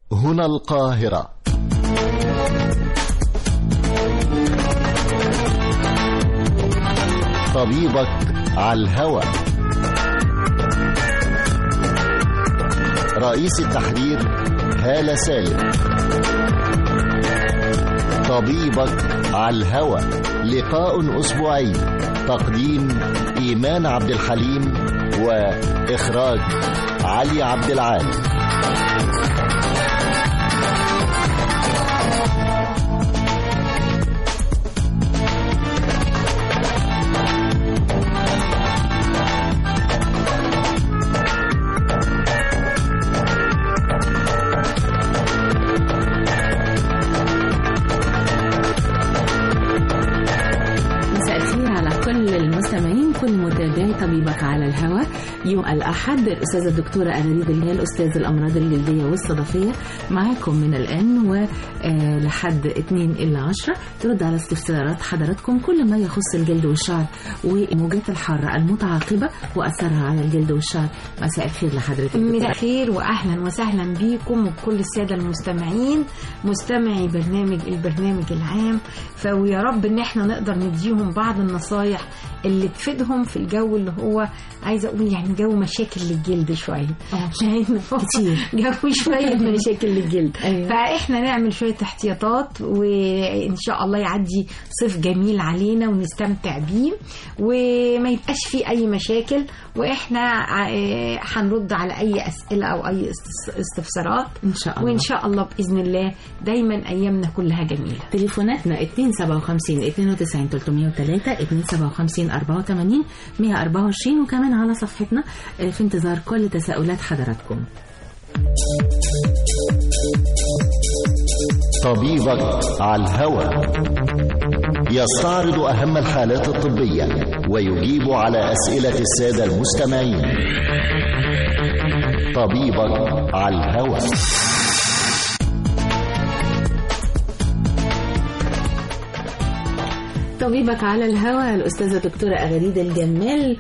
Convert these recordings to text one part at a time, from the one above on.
هنا القاهرة طبيبك على الهوى رئيس التحرير هالة سالم طبيبك على الهوى لقاء أسبوعي تقديم إيمان عبد الحليم وإخراج علي عبد العال مساء الخير على كل المستمعين كل متابعي طبيبك على الهواء يوم الأحد الأستاذة الدكتورة أغريد الهلال أستاذ الأمراض الجلدية والصدفية معاكم من الآن ولحد 2 إلى 10 ترد على استفسارات حضراتكم كل ما يخص الجلد والشعر وموجات الحارة المتعاقبة وأثرها على الجلد والشعر مساء الخير لحضرتك مساء دكتورة. الخير واهلا وسهلا بيكم وكل الساده المستمعين مستمعي برنامج البرنامج العام فويا رب ان احنا نقدر نديهم بعض النصايح اللي تفيدهم في الجو اللي هو عايزه اقول يعني جو مشاكل للجلد شويه لان هو كتير. جو شويه مشاكل للجلد أيوة. فاحنا نعمل شويه احتياطات وان شاء الله يعدي صيف جميل علينا ونستمتع بيه وما يبقاش فيه اي مشاكل واحنا آه، هنرد على اي اسئله او اي است- استفسارات إن شاء الله وان شاء الله باذن الله دايما ايامنا كلها جميله تليفوناتنا 257 92 303 257 84 124 وكمان على صفحتنا آه، في انتظار كل تساؤلات حضراتكم طبيبك على الهوى يستعرض أهم الحالات الطبية ويجيب على أسئلة السادة المستمعين طبيبك على الهوى طبيبك على الهواء الأستاذة الدكتورة أغريد الجمال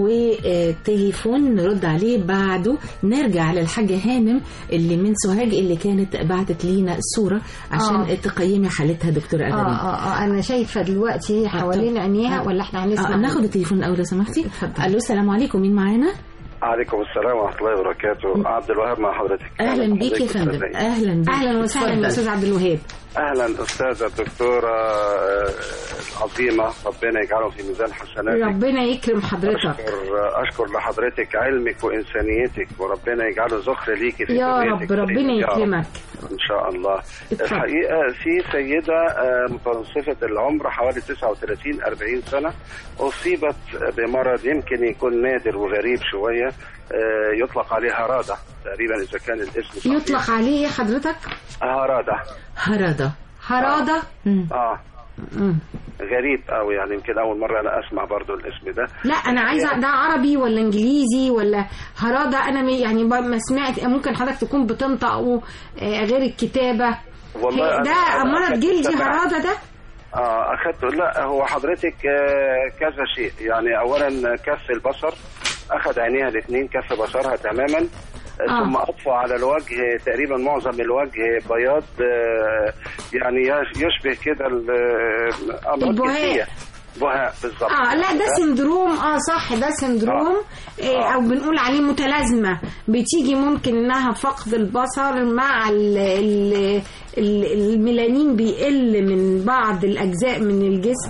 وتليفون نرد عليه بعده نرجع للحاجة هانم اللي من سوهاج اللي كانت بعتت لينا الصورة عشان آه. تقيمي حالتها دكتورة اه أغريد اه اه انا شايفه دلوقتي هي حوالين عينيها ولا احنا هنسمع آه ناخد التليفون الأول لو سمحتي اتفضل. ألو السلام عليكم مين معانا؟ عليكم السلام ورحمة الله وبركاته عبد الوهاب مع حضرتك أهلا بيك يا حضرتك فندم أستاذ أهلا بيك اهلا وسهلا اتفضل. يا استاذ عبد الوهاب أهلا أستاذة الدكتورة آه، العظيمة ربنا يجعله في ميزان حسناتك ربنا يكرم حضرتك أشكر أشكر لحضرتك علمك وإنسانيتك وربنا يجعله ذخر ليكي في يا ذريتك. رب ربنا يا رب. يكرمك إن شاء الله اتفضل. الحقيقة في سيدة آه، متوسطة العمر حوالي 39 40 سنة أصيبت بمرض يمكن يكون نادر وغريب شوية آه، يطلق عليه هرادة تقريبا إذا كان الاسم صحيح. يطلق عليه إيه حضرتك هرادة هرادة هرادة مم. اه مم. غريب قوي يعني يمكن اول مره انا اسمع برضو الاسم ده لا انا عايزه ده عربي ولا انجليزي ولا هرادة انا م- يعني ب- ما سمعت ممكن حضرتك تكون بتنطق آه، غير الكتابه والله هي- أنا- ده أنا مرض أخدت جلدي سمع. هرادة ده اه اخذت لا هو حضرتك آه كذا شيء يعني اولا كف البصر اخذ عينيها الاثنين كف بصرها تماما آه. آه. ثم اطفى على الوجه تقريبا معظم الوجه بياض آه يعني يش- يشبه كده ال- آه، أمراض البهاء. جلدية. بهاء بالظبط اه لا ده سندروم اه صح ده سندروم إيه آه. او بنقول عليه متلازمه بتيجي ممكن انها فقد البصر مع ال ال ال الميلانين بيقل من بعض الاجزاء من الجسم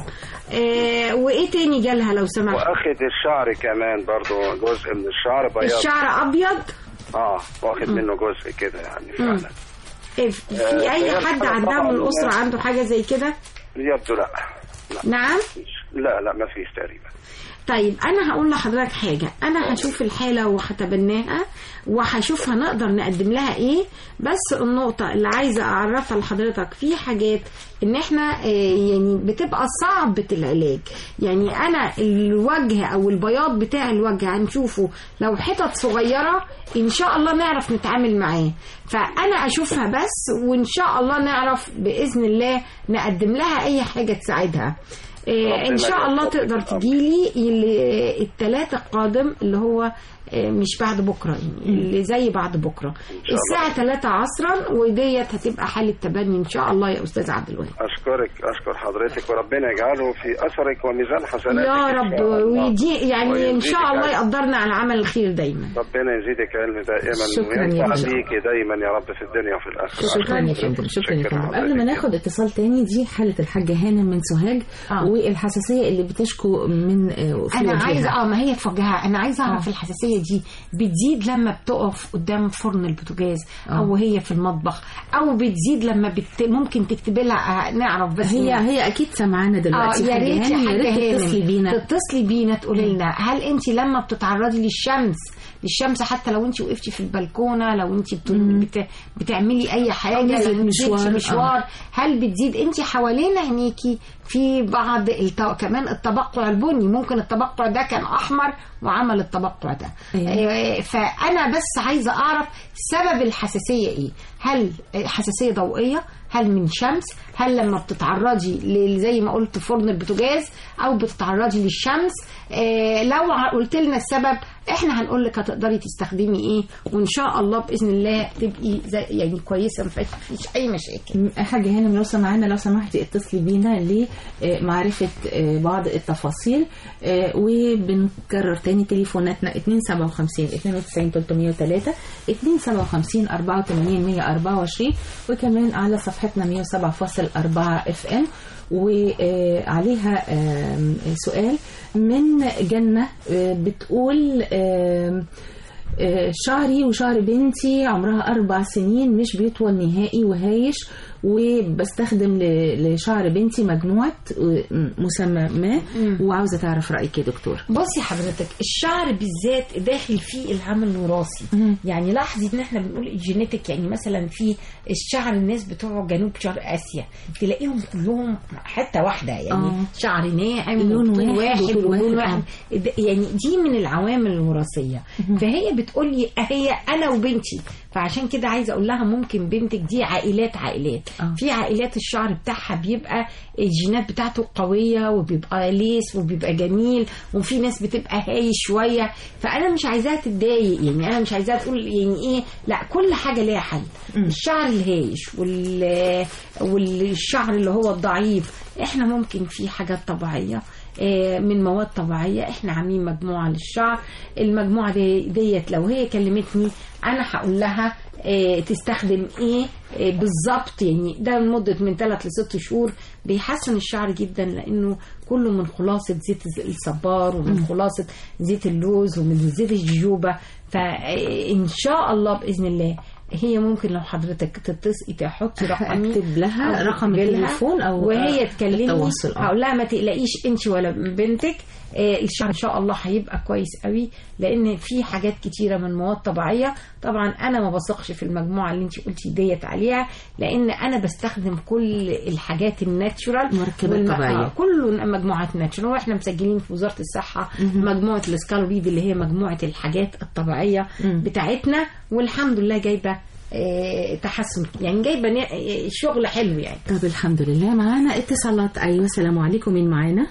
إيه وايه تاني جالها لو سمحت واخد الشعر كمان برضو جزء من الشعر بياض الشعر ابيض اه واخد منه جزء كده يعني فعلا إيه في آه، اي هي حد الحالة عندها من طبعاً- الاسره عنده حاجه زي كده يبدو لا لا نعم لا لا ما فيش تقريبا طيب انا هقول لحضرتك حاجه انا هشوف الحاله وهتبناها وهشوف هنقدر نقدم لها ايه بس النقطه اللي عايزه اعرفها لحضرتك في حاجات ان احنا آه، يعني بتبقى صعبه العلاج يعني انا الوجه او البياض بتاع الوجه هنشوفه لو حتت صغيره ان شاء الله نعرف نتعامل معاه فانا اشوفها بس وان شاء الله نعرف باذن الله نقدم لها اي حاجه تساعدها إيه، ان ربنا شاء الله يوفقك تقدر يا رب. تجيلي الثلاث القادم اللي هو آه، مش بعد بكره يعني اللي زي بعد بكره الساعه 3 عصرا وديت هتبقى حاله تبني ان شاء الله يا استاذ عبد الوهاب اشكرك اشكر حضرتك وربنا يجعله في اثرك وميزان حسناتك يا إن رب شاء الله. ويدي يعني ان ويزيدك شاء الله علم. يقدرنا على عمل الخير دايما ربنا يزيدك علم دائما شكراً يا وينفع فندم. بيكي دايما يا رب في الدنيا وفي الاخره شكرا يا فندم شكرا يا فندم قبل ما حضرتك. ناخد اتصال تاني دي حالة الحاجة هانم من سوهاج آه. والحساسية اللي بتشكو من آه، في انا وجهها. عايزه اه ما هي في وجهها انا عايزه اعرف الحساسيه دي بتزيد لما بتقف قدام فرن البوتاجاز او هي في المطبخ او بتزيد لما بت... ممكن تكتبي لها آه، نعرف بس هي مين. هي اكيد سمعانا دلوقتي اه يا حاجة ريت يا هانم، حاجه هانم تتصلي بينا تتصلي بينا تقولي لنا هل انت لما بتتعرضي للشمس للشمس حتى لو انت وقفتي في البلكونه لو انت بت... بت... بتعملي اي حاجه نزلت لو نزلتي مشوار، مشوار آه. هل بتزيد انت حوالين عينيكي في بعض الت... كمان التبقع البني ممكن التبقع ده كان احمر وعمل التبقع ده أيوة. آه، فانا بس عايزه اعرف سبب الحساسيه ايه هل حساسيه ضوئيه هل من شمس هل لما بتتعرضي ل- زي ما قلت فرن البوتاجاز او بتتعرضي للشمس آه لو ع- قلت لنا السبب احنا هنقول لك هتقدري تستخدمي ايه وان شاء الله باذن الله تبقي زي يعني كويسه ما فيش فيش اي مشاكل حاجة هانم لو سمعنا لو سمحتي اتصلي بينا لمعرفة آه، بعض التفاصيل آه، وبنكرر تاني تليفوناتنا 257 92 303 257 84 124 وكمان على صفحتنا 107.4 اف ام وعليها آم، سؤال من جنة آه، بتقول آم، آه، شعري وشعر بنتي عمرها أربع سنين مش بيطول نهائي وهايش وبستخدم ل- لشعر بنتي مجموعة آه، مسمى وعاوزة تعرف رأيك يا دكتور بصي حضرتك الشعر بالذات داخل فيه العامل الوراثي يعني لاحظي ان احنا بنقول الجينيتك يعني مثلا في الشعر الناس بتوع جنوب شرق اسيا تلاقيهم كلهم حته واحده يعني آه. شعر ناعم لون وطول واحد واحد وطول ولون واحد. واحد ده- يعني دي من العوامل الوراثيه فهي بتقول لي هي انا وبنتي فعشان كده عايزه اقول لها ممكن بنتك دي عائلات عائلات آه. في عائلات الشعر بتاعها بيبقى الجينات بتاعته قويه وبيبقى ليس وبيبقى جميل وفي ناس بتبقى هاي شويه فانا مش عايزاها تتضايق يعني انا مش عايزاها تقول يعني ايه لا كل حاجه ليها حل الشعر الهايش وال والشعر اللي هو الضعيف احنا ممكن في حاجات طبيعيه آه، من مواد طبيعيه احنا عاملين مجموعه للشعر المجموعه دي ديت لو هي كلمتني انا هقول لها آه، تستخدم ايه آه، بالظبط يعني ده لمده من 3 ل 6 شهور بيحسن الشعر جدا لانه كله من خلاصه زيت الصبار ومن خلاصه زيت اللوز ومن زيت الجوجوبا فان شاء الله باذن الله هي ممكن لو حضرتك تتصقي تحطي رقمي أكتب لها أو رقم تكتبي لها التليفون أو وهي تكلمني التواصل آه. هقول لها ما تقلقيش انت ولا بنتك آه، الشعر ان شاء الله هيبقى كويس قوي لان في حاجات كتيره من مواد طبيعيه طبعا انا ما بثقش في المجموعه اللي انت قلتي ديت عليها لان انا بستخدم كل الحاجات الناتشورال مركبات والم- طبيعية. آه، كله مجموعات ناتشورال واحنا مسجلين في وزاره الصحه مجموعه السكالوريد اللي هي مجموعه الحاجات الطبيعيه بتاعتنا والحمد لله جايبه آه، تحسن يعني جايبه نا- آه، شغل حلو يعني طب الحمد لله معانا اتصالات أيوة السلام عليكم مين معانا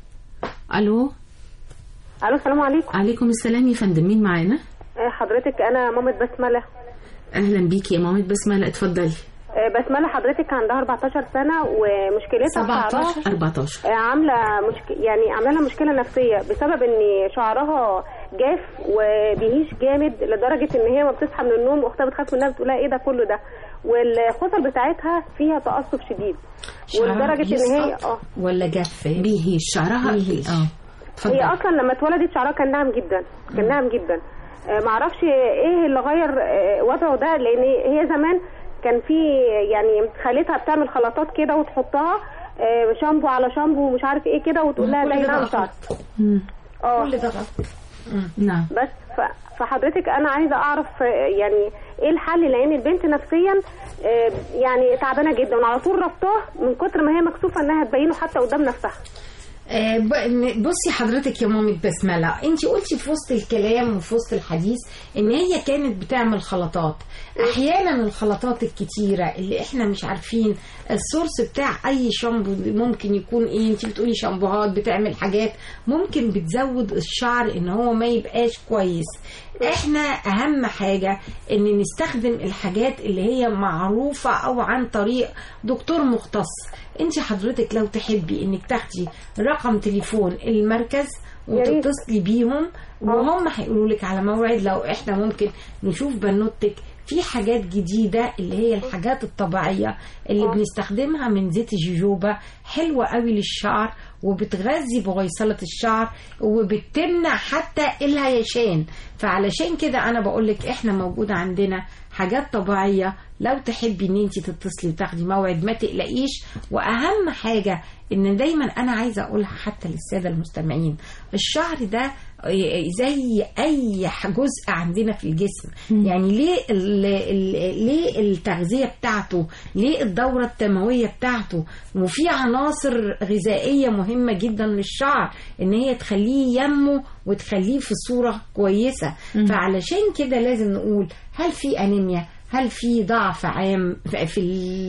ألو الو السلام عليكم عليكم السلام يا فندم مين معانا آه، حضرتك انا مامة بسمله أهلا بيكي يا مامة بسملة اتفضلي آه، بسمله حضرتك عندها 14 سنه ومشكلتها 17 شعرها 14 آه، عامله مشك... يعني عامله لها مشكله نفسيه بسبب ان شعرها جاف وبيهيش جامد لدرجه ان هي ما بتصحى من النوم واختها بتخاف منها بتقول لها ايه ده كله ده والخصل بتاعتها فيها تقصف شديد ولدرجه ان هي بيسقط اه ولا جف بيهيش شعرها بيهيش. اه هي اتفضلي اصلا لما اتولدت شعرها كان ناعم جدا كان ناعم جدا آه، معرفش ايه اللي غير آه، وضعه ده لان هي زمان كان في يعني خالتها بتعمل خلطات كده وتحطها آه، شامبو على شامبو ومش عارف ايه كده وتقول لها كل ده ده ينعم غلط. شعر مم. اه كل ده غلط نعم بس ف- فحضرتك انا عايزه اعرف آه، يعني ايه الحل لان البنت نفسيا آه، يعني تعبانه جدا وعلى طول ربطاه من كتر ما هي مكسوفه انها تبينه حتى قدام نفسها آه، ب- بصي حضرتك يا مامة بسملة انت قلتي في وسط الكلام وفي وسط الحديث ان هي كانت بتعمل خلطات احيانا الخلطات الكتيرة اللي احنا مش عارفين السورس بتاع اي شامبو ممكن يكون ايه انت بتقولي شامبوهات بتعمل حاجات ممكن بتزود الشعر ان هو ما يبقاش كويس احنا اهم حاجة ان نستخدم الحاجات اللي هي معروفة او عن طريق دكتور مختص انت حضرتك لو تحبي انك تاخدي رقم تليفون المركز يا ريت. وتتصلي بيهم وهم هيقولوا لك على موعد لو احنا ممكن نشوف بنوتك في حاجات جديدة اللي هي الحاجات الطبيعية اللي بنستخدمها من زيت الجوجوبا حلوة قوي للشعر وبتغذي بغيصلة الشعر وبتمنع حتى الهيشان فعلشان كده انا بقولك احنا موجودة عندنا حاجات طبيعية لو تحبي ان انت تتصلي وتاخدي موعد ما تقلقيش واهم حاجة ان دايما انا عايزة اقولها حتى للسادة المستمعين الشعر ده زي اي جزء عندنا في الجسم يعني ليه ال ال ليه التغذيه بتاعته ليه الدوره الدمويه بتاعته وفي عناصر غذائيه مهمه جدا للشعر ان هي تخليه ينمو وتخليه في صوره كويسه فعلشان كده لازم نقول هل في انيميا هل في ضعف عام في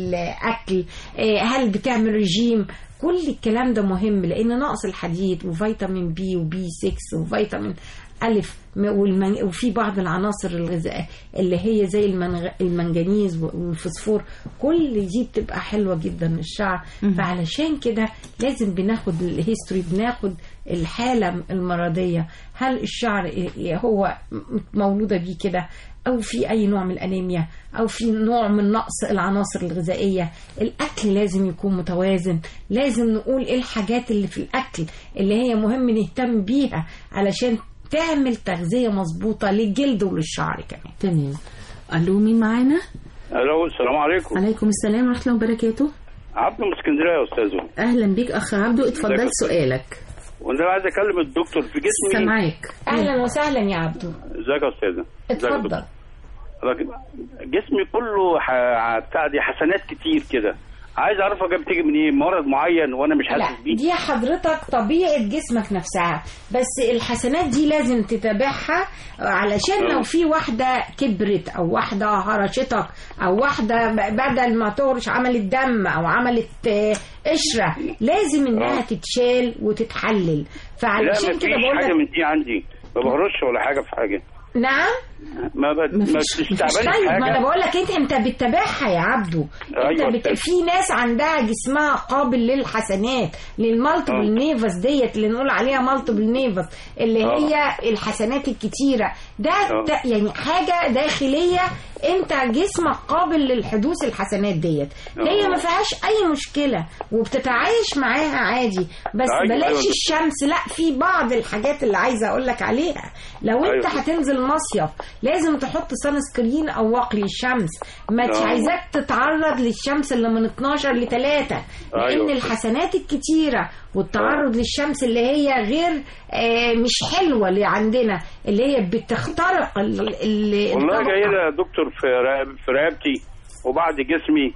الاكل آه، هل بتعمل رجيم كل الكلام ده مهم لان نقص الحديد وفيتامين بي وبي 6 وفيتامين الف م- والمن... وفي بعض العناصر الغذائيه اللي هي زي المنغ... المنجنيز والفوسفور كل دي بتبقى حلوه جدا للشعر فعلشان كده لازم بناخد الهيستوري بناخد الحاله المرضيه هل الشعر إيه- هو مولوده بيه كده او في اي نوع من الانيميا او في نوع من نقص العناصر الغذائيه الاكل لازم يكون متوازن لازم نقول ايه الحاجات اللي في الاكل اللي هي مهم نهتم بيها علشان تعمل تغذيه مظبوطه للجلد وللشعر كمان تمام الو مين معانا الو السلام عليكم عليكم السلام ورحمه الله وبركاته عبد من اسكندريه يا استاذ اهلا بيك اخ عبدو اتفضل ازيك؟ سؤالك وانا عايز اكلم الدكتور في جسمي سامعاك اهلا وسهلا يا عبدو ازيك يا استاذه ازيك يا اتفضل دكتور؟ لكن جسمي كله ح- بتاع دي حسنات كتير كده عايز اعرف اجيب تيجي من ايه مرض معين وانا مش لا حاسس بيه دي حضرتك طبيعة جسمك نفسها بس الحسنات دي لازم تتابعها علشان لو في واحدة كبرت أو واحدة هرشتك أو واحدة ب- بدل ما تهرش عملت دم أو عملت آه، قشرة لازم إنها آه. تتشال وتتحلل لا فعلشان ما كده فيش بقول حاجه لك من دي عندي ما بهرش ولا حاجه في حاجه نعم ما ب... ما مفيش- مش مفيش تعبان طيب في ما انا حاجه بقول لك انت انت بتتابعها يا عبدو انت أيوة. بت... في ناس عندها جسمها قابل للحسنات للمالتيبل آه. نيفس ديت اللي نقول عليها مالتيبل نيفس اللي آه. هي الحسنات الكتيره ده آه. ت... يعني حاجه داخليه انت جسمك قابل للحدوث الحسنات ديت هي آه. ما فيهاش اي مشكله وبتتعايش معاها عادي بس أيوة، بلاش أيوة. الشمس لا في بعض الحاجات اللي عايزه اقول لك عليها لو انت أيوة. هتنزل مصيف لازم تحط سان سكرين او واقي للشمس ما آه. عايزاك تتعرض للشمس اللي من 12 ل 3 لان أيوة. الحسنات الكتيره والتعرض للشمس اللي هي غير آه مش حلوه اللي عندنا اللي هي بتخترق ال- ال- والله الطبقة. جاي لي يا دكتور في رقب- في رقبتي وبعد جسمي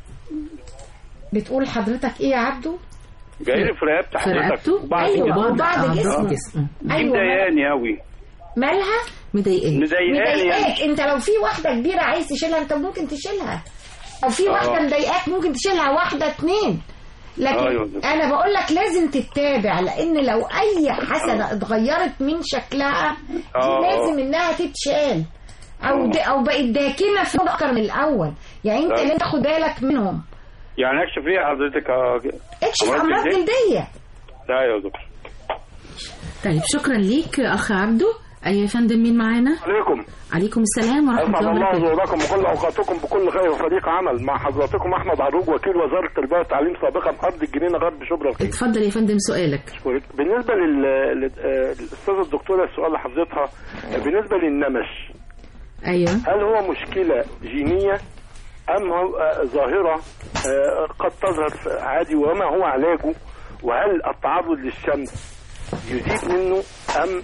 بتقول حضرتك ايه يا عبدو جاي لي في رقبتي في حضرتك رقبته وبعد أيوة. جسمي وبعد أعضاء جسمه. جسمه. دي ايوه مضايقاني قوي مالها مضايقني مضايقاني يعني مضايقاك انت لو في واحده كبيره عايز تشيلها انت ممكن تشيلها او في واحده آه. مضايقاك ممكن تشيلها واحده اتنين لكن أيوة. انا بقول لك لازم تتابع لان لو اي حسنه اتغيرت من شكلها دي آه. لازم انها تتشال او آه. د... او بقت داكنه في اكتر من الاول يعني انت آه. لازم تاخد بالك منهم يعني اكشف ايه حضرتك آه، اكشف أمراض امراض جلدية؟ جلديه لا يا دكتور طيب شكرا ليك اخ عبدو ايوه يا فندم مين معانا عليكم عليكم السلام ورحمه اسعد الله الله وبركاته زوركم وكل اوقاتكم بكل خير وفريق عمل مع حضراتكم احمد عروج وكيل وزاره التربيه والتعليم سابقا ارض الجنينه غرب شبرا الخير اتفضل يا فندم سؤالك بالنسبه لل لل- آه، للاستاذه الدكتوره السؤال اللي حضرتها بالنسبه للنمش ايوه هل هو مشكله جينيه ام هو آه، ظاهره آه، قد تظهر في- عادي وما هو علاجه وهل التعرض للشمس يزيد منه ام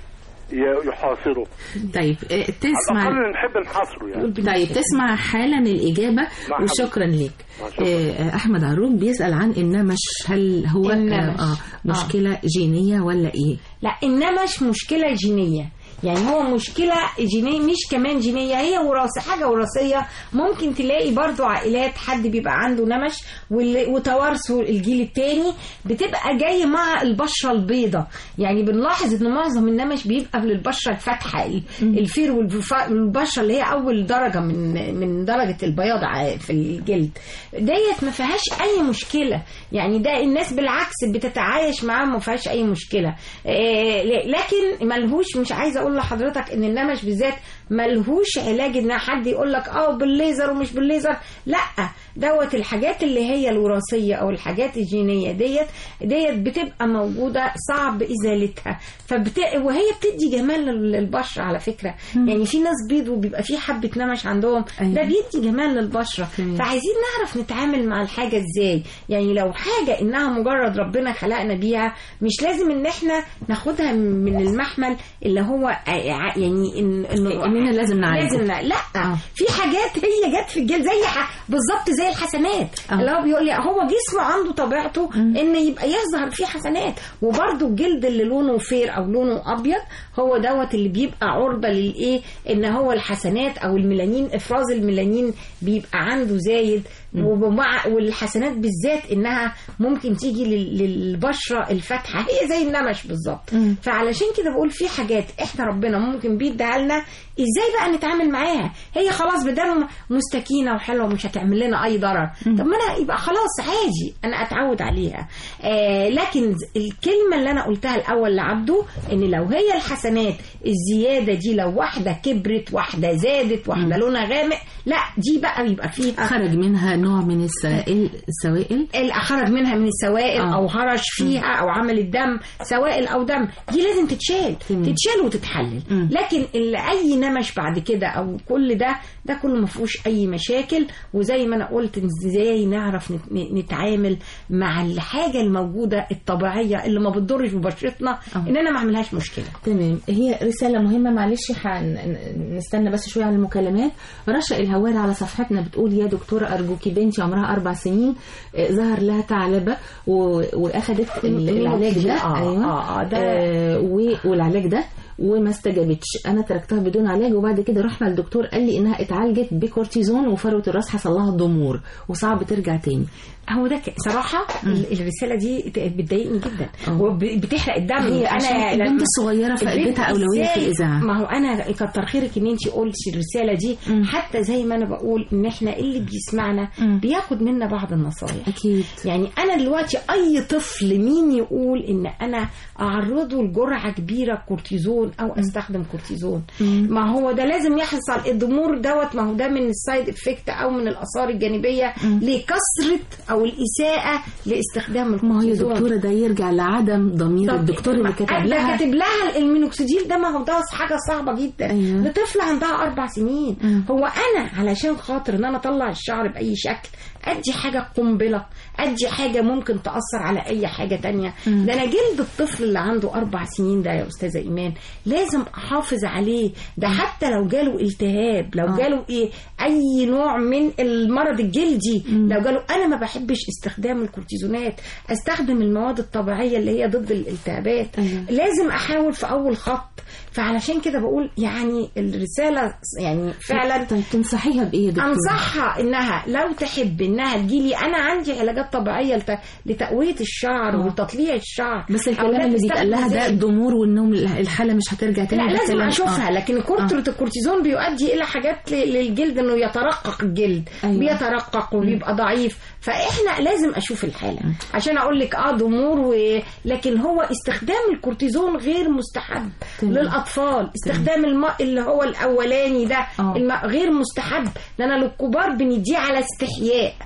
ي- يحاصره طيب آه، على تسمع الاقل نحب نحاصره يعني طيب تسمع حالا الإجابة مع وشكرا ليك مع شكرا. آه، أحمد عروق بيسأل عن النمش هل هو آه، النمش. آه مشكلة جينية ولا إيه؟ لا النمش مشكله جينيه يعني هو مشكلة جينية مش كمان جينية هي وراثة حاجة وراثية ممكن تلاقي برضو عائلات حد بيبقى عنده نمش وال- وتوارثه الجيل التاني بتبقى جاي مع البشرة البيضة يعني بنلاحظ ان معظم النمش بيبقى للبشرة الفاتحة ال- الفير والف- والبشرة اللي هي اول درجة من من درجة البياض ع- في الجلد ديت ما فيهاش اي مشكلة يعني ده الناس بالعكس بتتعايش معاه ما فيهاش اي مشكلة آه، ل- لكن ملهوش مش عايزة اقول لحضرتك ان النمش بالذات ملهوش علاج ان حد يقول لك اه بالليزر ومش بالليزر لا دوت الحاجات اللي هي الوراثيه او الحاجات الجينيه ديت ديت بتبقى موجوده صعب ازالتها فبت... وهي بتدي جمال لل- للبشره على فكره يعني في ناس بيض وبيبقى في حبه نمش عندهم أيوة. ده بيدي جمال للبشره تمام. فعايزين نعرف نتعامل مع الحاجه ازاي يعني لو حاجه انها مجرد ربنا خلقنا بيها مش لازم ان احنا ناخدها من المحمل اللي هو ع- يعني إن إنه إننا لازم نعالجه. لازم لا, لا. آه. في حاجات هي جت في الجلد زي ح... بالظبط زي الحسنات آه. اللي هو بيقول لي هو جسمه عنده طبيعته ان يبقى يظهر فيه حسنات وبرده الجلد اللي لونه فير او لونه ابيض هو دوت اللي بيبقى عرضه للايه ان هو الحسنات او الميلانين افراز الميلانين بيبقى عنده زايد ومع والحسنات بالذات انها ممكن تيجي لل- للبشره الفاتحه هي زي النمش بالظبط فعلشان كده بقول في حاجات احنا ربنا ممكن بيديها لنا ازاي بقى نتعامل معاها هي خلاص بدل مستكينه وحلوه مش هتعمل لنا اي ضرر طب ما انا يبقى خلاص عادي انا اتعود عليها آه لكن ز- الكلمه اللي انا قلتها الاول لعبده ان لو هي الحسنات الزياده دي لو واحده كبرت واحده زادت واحده لونها غامق لا دي بقى بيبقى فيها خرج منها نوع من السائل السوائل اللي خرج منها من السوائل آه. او هرش فيها او عمل الدم سوائل او دم دي لازم تتشال تمام. تتشال وتتحلل مم. لكن اللي اي نمش بعد كده او كل ده ده كله ما فيهوش اي مشاكل وزي ما انا قلت ازاي نعرف نت- نتعامل مع الحاجه الموجوده الطبيعيه اللي ما بتضرش ببشرتنا آه. اننا ما اعملهاش مشكله تمام هي رسالة مهمة معلش حن... نستنى بس شوية على المكالمات رشا الهواري على صفحتنا بتقول يا دكتورة أرجوكي بنتي عمرها أربع سنين آه، ظهر لها ثعلبة و... وأخدت ال- العلاج ده آه، أيوة آه، آه، ده- آه و... والعلاج ده وما استجابتش انا تركتها بدون علاج وبعد كده رحنا للدكتور قال لي انها اتعالجت بكورتيزون وفروه الراس حصل لها ضمور وصعب ترجع تاني هو ده ك- صراحه ال- الرساله دي ت- بتضايقني جدا آه. وبتحرق الدم هي عشان البنت لما- الصغيرة البنت فاديتها أولوية في إزاي؟ الإذاعة. ما هو انا كتر خيرك ان انت قلتي الرساله دي مم. حتى زي ما انا بقول ان احنا اللي بيسمعنا مم. بياخد منا بعض النصايح أكيد يعني انا دلوقتي اي طفل مين يقول ان انا اعرضه لجرعه كبيره كورتيزون او استخدم كورتيزون ما هو ده لازم يحصل الضمور دوت ما هو ده من السايد افكت او من الاثار الجانبيه لكثره او الاساءه لاستخدام ما هي الكورتيزون دكتورة ده يرجع لعدم ضمير طب الدكتور اللي ما- كتب ده لها كاتب لها المينوكسيديل ده ما هو ده حاجه صعبه جدا أيوة. لطفل عندها اربع سنين مم. هو انا علشان خاطر ان انا اطلع الشعر باي شكل ادي حاجه قنبله ادي حاجه ممكن تاثر على اي حاجه تانية مم. ده انا جلد الطفل اللي عنده اربع سنين ده يا استاذه ايمان لازم احافظ عليه ده حتى لو جاله التهاب لو آه. جاله ايه اي نوع من المرض الجلدي لو جاله انا ما بحبش استخدام الكورتيزونات استخدم المواد الطبيعيه اللي هي ضد الالتهابات أيوة. لازم احاول في اول خط فعلشان كده بقول يعني الرساله يعني فعلا طيب تنصحيها بايه يا دكتور؟ انصحها انها لو تحب انها تجيلي انا عندي علاجات طبيعيه لت... لتقويه الشعر آه. وتطليع الشعر بس أو الكلام لا اللي تستخدم بيتقال لها ده زيت. الضمور والنوم الحاله مش هترجع تاني لا ده لازم كلام- اشوفها آه. لكن كترة الكورتيزون بيؤدي الى حاجات ل- للجلد انه يترقق الجلد أيوة. بيترقق وبيبقى ضعيف فاحنا لازم اشوف الحاله عشان اقول لك اه ضمور و... لكن هو استخدام الكورتيزون غير مستحب تمام. للاطفال استخدام الماء اللي هو الاولاني ده آه. الماء غير مستحب لان للكبار بنديه على استحياء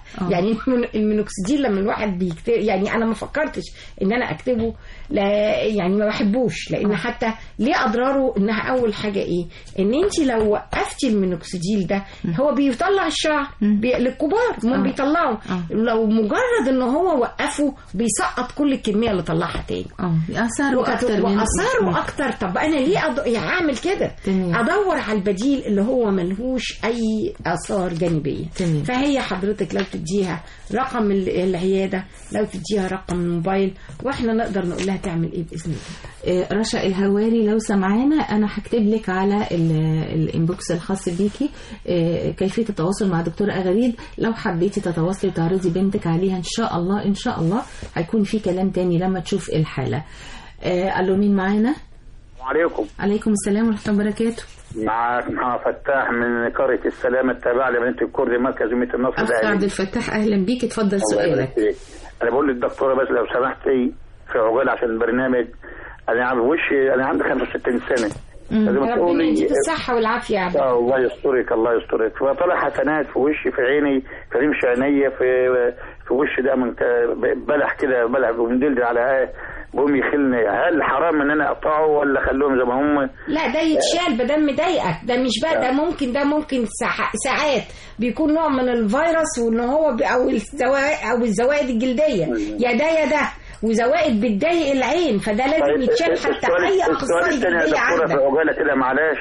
آه. يعني المن- المينوكسيديل لما الواحد بيكتب يعني انا ما فكرتش ان انا اكتبه لا يعني ما بحبوش لان حتى ليه اضراره انها اول حاجه ايه ان انت لو وقفتي المينوكسيديل ده هو بيطلع الشعر بي... للكبار هم آه. بيطلعوا آه. لو مجرد ان هو وقفه بيسقط كل الكميه اللي طلعها تاني اه اثاره اكتر من واثاره اكتر طب انا ليه أض... يعني اعمل كده تمام. ادور على البديل اللي هو ملهوش اي اثار جانبيه تمام. فهي حضرتك لو تديها رقم ال- العياده لو تديها رقم الموبايل واحنا نقدر نقول لها تعمل ايه باذن الله آه، رشا الهواري لو سمعانا انا هكتب لك على ال- الانبوكس الخاص بيكي آه، كيفيه التواصل مع دكتور اغاريد لو حبيتي تتواصلي وتعرضي بنتك عليها ان شاء الله ان شاء الله هيكون في كلام تاني لما تشوف الحاله آه، الو مين معانا عليكم عليكم السلام ورحمه الله وبركاته معك محمد فتاح من قرية السلام التابعة لمدينة الكردي مركز ميت النصر اخ الأهلي. عبد الفتاح اهلا بيك اتفضل الله يبارك سؤالك فيك. أنا بقول للدكتورة بس لو سمحتي في عقال عشان البرنامج أنا عم وشي أنا عندي 65 سنة لازم ربنا تقولي يديك الصحه والعافيه يا عبد آه، الله يسترك الله يسترك فطلع حسنات في وشي في عيني في رمش عينيا في في وشي ده من ك- بلح كده بلح بندلدل على بقوم يخلني هل حرام ان انا اقطعه ولا اخليهم زي ما هم لا ده يتشال بدل مضايقك ده مش بقى ده ممكن ده ممكن ساع- ساعات بيكون نوع من الفيروس وان هو ب- او الزوائد او الزوائد الجلديه يا ده يا ده وزوائد بتضايق العين فده لازم طيب، يتشال السؤال- حتى السؤال- اي السؤال اخصائي الثاني يا جلديه دكتورة في عندك عجالة كده معلش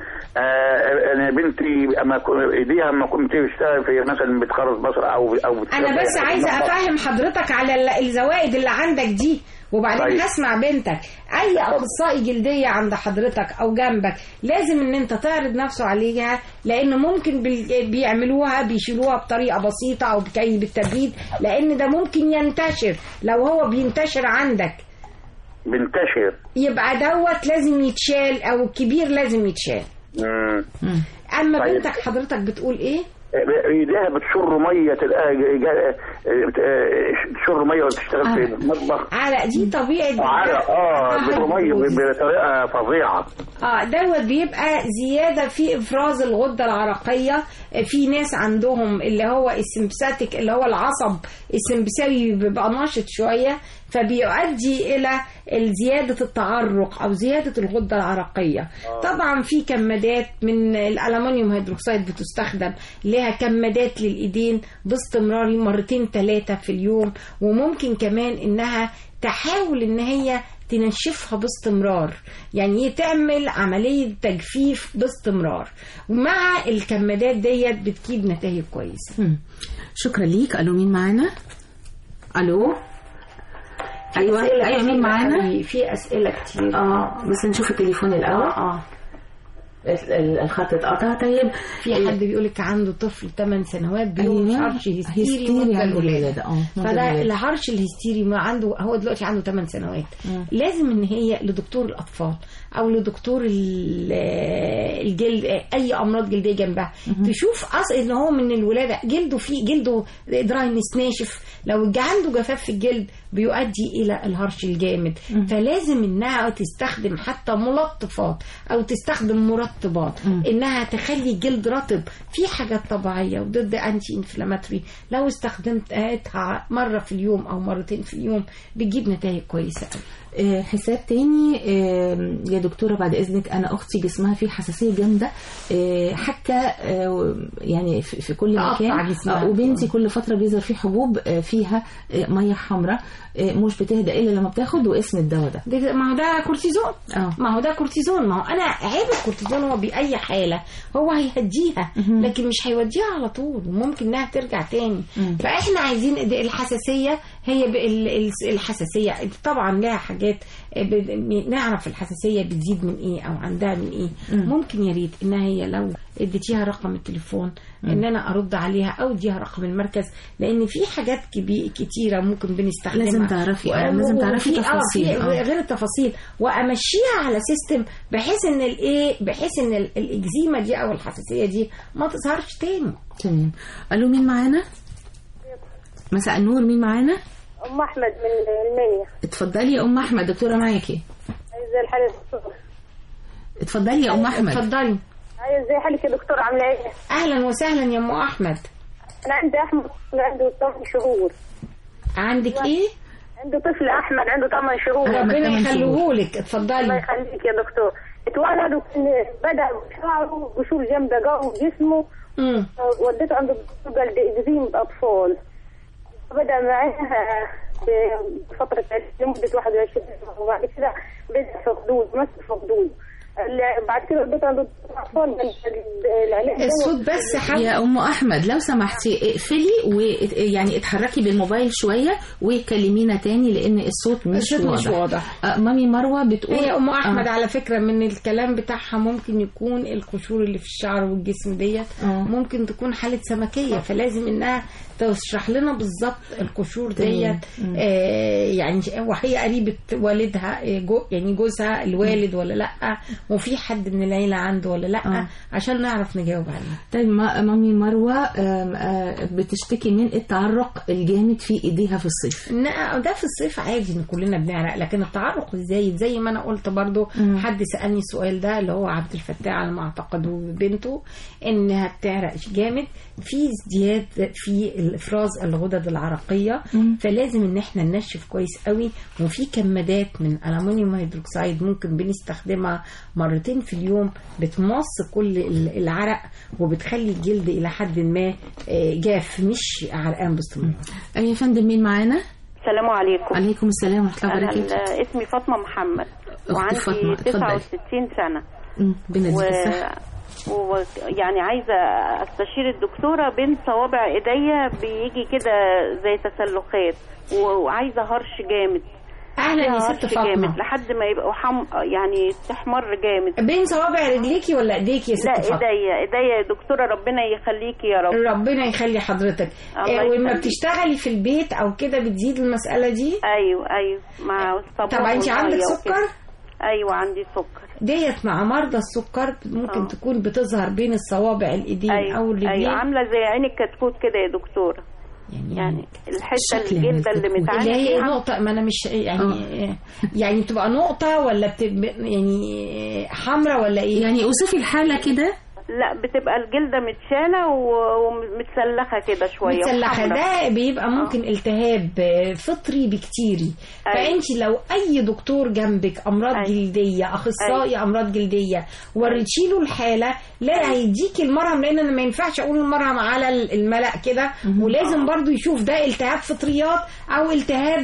آه انا بنتي اما أكون- ايديها اما اكون بتشتغل في مثلا بتخرج بصر او او بتشتغل انا بس في عايزه المطبخ. افهم حضرتك على ال- الزوائد اللي عندك دي وبعدين طيب. هسمع بنتك اي اخصائي جلديه عند حضرتك او جنبك لازم ان انت تعرض نفسه عليها لان ممكن بال- بيعملوها بيشيلوها بطريقه بسيطه او بكي بالتبريد لان ده ممكن ينتشر لو هو بينتشر عندك بنتشر يبقى دوت لازم يتشال او الكبير لازم يتشال مم. اما طيب. بنتك حضرتك بتقول ايه ايديها بتشر ميه تلقاها جا- جا- آه، تشر ميه وتشتغل في المطبخ على دي طبيعه على اه بتشر ميه بطريقه فظيعه اه دوت بيبقى زياده في افراز الغده العرقيه في ناس عندهم اللي هو السمبساتيك اللي هو العصب السمبساوي بيبقى ناشط شويه فبيؤدي الى زياده التعرق او زياده الغده العرقيه طبعا في كمادات من الالومنيوم هيدروكسيد بتستخدم لها كمادات للايدين باستمرار مرتين ثلاثه في اليوم وممكن كمان انها تحاول ان هي تنشفها باستمرار يعني هي تعمل عملية تجفيف باستمرار ومع الكمادات ديت بتجيب نتائج كويسة مم. شكرا ليك الو مين معانا الو ايوه أسئلة ايوه مين كتير معانا قوي، في أسئلة كتير اه بس نشوف التليفون الاول اه ال- ال- الخط اتقطع طيب في حد بيقولك عنده طفل 8 سنوات بيقول أيوة. هرش هستيري هستيري منذ عند الولادة الولادة، اه، منذ فده الولادة. الهرش الهستيري ما عنده هو دلوقتي عنده 8 سنوات مم. لازم ان هي لدكتور الاطفال او لدكتور ال- الجلد اي امراض جلديه جنبها تشوف اصل ان هو من الولاده جلده فيه جلده دراينس ناشف لو عنده جفاف في الجلد بيؤدي الى الهرش الجامد فلازم انها تستخدم حتى ملطفات او تستخدم مرطبات انها تخلي الجلد رطب في حاجات طبيعيه وضد انتي انفلاماتوري لو استخدمتها مره في اليوم او مرتين في اليوم بتجيب نتائج كويسه قوي آه، حساب تاني آه، يا دكتورة بعد إذنك أنا أختي جسمها فيه حساسية جامدة آه، حكة آه، يعني في في كل تقطع مكان جسمها. آه، وبنتي كل فترة بيظهر فيه حبوب آه، فيها آه، مية حمراء آه، مش بتهدى إلا لما بتاخد واسم الدواء ده ده ما هو ده كورتيزون اه ما هو ده كورتيزون ما هو انا عيب الكورتيزون هو باي حاله هو هيهديها لكن مش هيوديها على طول وممكن انها ترجع تاني مم. فاحنا عايزين ده الحساسيه هي ب- ال- ال- الحساسيه طبعا لها حاجات ب- نعرف الحساسيه بتزيد من ايه او عندها من ايه ممكن يا ريت انها هي لو اديتيها رقم التليفون ان انا ارد عليها او اديها رقم المركز لان في حاجات كبي- كتيره ممكن بنستخدمها لازم تعرفي، آه، و- لازم تعرفي وفي- آه، تفاصيل، في آه. غير التفاصيل وامشيها على سيستم بحيث ان الايه بحيث ان ال- الاكزيما دي او الحساسيه دي ما تظهرش تاني تمام ألو مين معانا؟ مساء النور مين معانا؟ ام احمد من المنيا اتفضلي يا أم أحمد دكتورة معاكي عايزه الحاله يا دكتور اتفضلي يا أم أحمد اتفضلي عايزه ازي حالك يا دكتور عامله ايه اهلا وسهلا يا ام احمد انا عندي احمد عنده 8 شهور عندك ايه عنده طفل احمد عنده 8 شهور ربنا كمان يخليهولك الله اتفضلي يخليك يا دكتور اتولد وكان بدا شعره قشور جامده قوي جسمه مم. وديته عند الدكتور قال دي إدزيم اطفال بدا معاها بفتره لمده 21 سنه وبعد كده بدا في خدود مسك في خدود ال- بعد كده وديته عند الدكتور اطفال قال العلاج ده الصوت بس حاول يا ام احمد لو سمحتي اقفلي ويعني اتحركي بالموبايل شويه وكلمينا تاني لان الصوت مش الصوت واضح مش واضح آه، مامي مروه بتقول هي ام احمد آه. على فكره من الكلام بتاعها ممكن يكون القشور اللي في الشعر والجسم ديت آه. ممكن تكون حاله سمكيه فلازم انها تشرح لنا بالظبط القشور تمام. ديت آه يعني وهي قريبه والدها آه، جو يعني جوزها الوالد ولا لا وفي حد من العيله عنده ولا لا آه. عشان نعرف نجاوب عليه طيب ما- مامي مروه آم، آه، بتشتكي من التعرق الجامد في ايديها في الصيف لا ده في الصيف عادي ان كلنا بنعرق لكن التعرق الزايد زي ما انا قلت برضو مم. حد سالني السؤال ده اللي هو عبد الفتاح على ما اعتقد وبنته انها بتعرق جامد في ازدياد في افراز الغدد العرقيه مم. فلازم ان احنا ننشف كويس قوي وفي كمادات من الومنيوم هيدروكسيد ممكن بنستخدمها مرتين في اليوم بتمص كل ال- العرق وبتخلي الجلد الى حد ما آه، جاف مش عرقان باستمرار آه، يا فندم مين معانا السلام عليكم عليكم السلام ورحمه الله انا وبركاته ال- اسمي فاطمه محمد أخت وعندي فاطمة، اتفضلي. 69 سنه مم، بنديك و... الصحه و... يعني عايزه استشير الدكتوره بين صوابع ايديا بيجي كده زي تسلخات و- وعايزه هرش جامد اهلا يا هرش ست فاطمه جامد لحد ما يبقوا حم... يعني تحمر جامد بين صوابع رجليكي ولا ايديكي يا ست لا فاطمه ايديا ايديا يا دكتوره ربنا يخليكي يا رب ربنا يخلي حضرتك الله آه، ولما يخليك. بتشتغلي في البيت او كده بتزيد المساله دي ايوه ايوه مع الصابون طب انت عندك والمية سكر وكده. ايوه عندي سكر ديت مع مرضى السكر ممكن آه. تكون بتظهر بين الصوابع الايدين ايوه او الرجلين ايوه عامله زي عين الكتكوت كده يا دكتوره يعني, يعني الحته شكل الجلده عين اللي الكتكوت. متعاني اللي هي فيها نقطة ما أنا مش يعني يعني بتبقى نقطة ولا بتبقى يعني حمراء ولا إيه؟ يعني اوصفي الحاله كده لا بتبقى الجلده متشاله و- ومتسلخه كده شويه متسلخة وحمرا. ده بيبقى ممكن التهاب فطري بكتيري أيوة. فانت لو اي دكتور جنبك امراض أيوة. جلديه اخصائي امراض جلديه وريتي له الحاله لا هيديكي المرهم لان انا ما ينفعش اقول المرهم على الملأ كده ولازم برضو يشوف ده التهاب فطريات او التهاب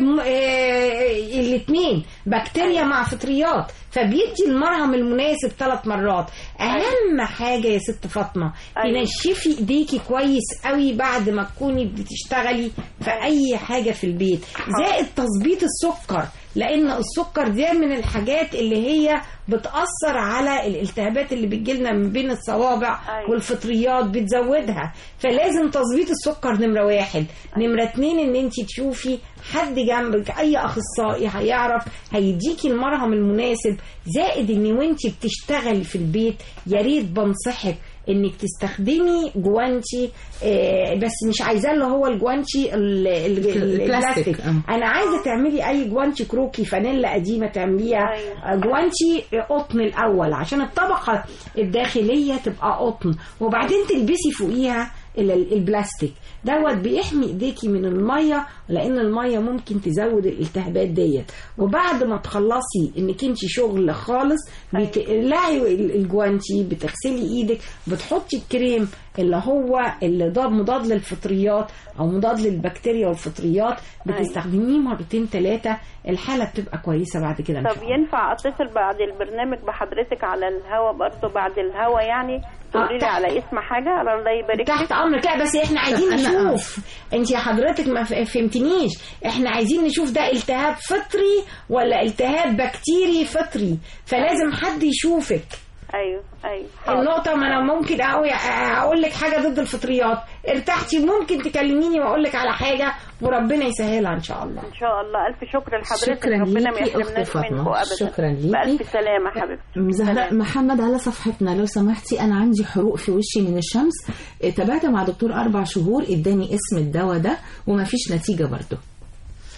الاثنين بكتيريا مع فطريات فبيدي المرهم المناسب ثلاث مرات اهم حاجه يا ست فاطمه أيوة. تنشفي ايديكي كويس قوي بعد ما تكوني بتشتغلي في اي حاجه في البيت زائد تظبيط السكر لان السكر ده من الحاجات اللي هي بتاثر على الالتهابات اللي بتجيلنا من بين الصوابع أيوة. والفطريات بتزودها فلازم تظبيط السكر نمره واحد نمره اتنين ان انت تشوفي حد جنبك اي اخصائي هيعرف هيديكي المرهم المناسب زائد ان وانت بتشتغلي في البيت يا ريت بنصحك انك تستخدمي جوانتي آه بس مش عايزاه اللي هو الجوانتي ال- ال- ال- البلاستيك، البلاستيك آه. انا عايزه تعملي اي جوانتي كروكي فانيلا قديمه تعمليها أيوة. آه، جوانتي قطن الاول عشان الطبقه الداخليه تبقى قطن وبعدين تلبسي فوقيها ال- ال- البلاستيك دوت بيحمي ايديكي من الميه لان الميه ممكن تزود الالتهابات ديت وبعد ما تخلصي انك انت شغل خالص بتقلعي ال- الجوانتي بتغسلي ايدك بتحطي الكريم اللي هو اللي ضاد مضاد للفطريات او مضاد للبكتيريا والفطريات بتستخدميه مرتين ثلاثه الحاله بتبقى كويسه بعد كده إن طب شاء الله. ينفع اتصل بعد البرنامج بحضرتك على الهوا برضه بعد الهوا يعني تقولي لي تحت- على اسم حاجه على الله يبارك تحت فيك امرك لا بس احنا عايزين طب أنا- نشوف انت يا حضرتك ما ف- فهمتنيش احنا عايزين نشوف ده التهاب فطري ولا التهاب بكتيري فطري فلازم حد يشوفك ايوه ايوه حاضر. النقطة ما أنا ممكن أقول, أقول لك حاجة ضد الفطريات ارتحتي ممكن تكلميني وأقول لك على حاجة وربنا يسهلها إن شاء الله ان شاء الله الف شكر لحضرتك شكراً ربنا ما ليكي يحرمناش أخت فاطمة. منكم ابدا شكراً ليكي. بالف سلامه حبيبتي زهراء سلام. محمد على صفحتنا لو سمحتي انا عندي حروق في وشي من الشمس اه، تابعت مع دكتور اربع شهور اداني اسم الدواء ده وما فيش نتيجه برضه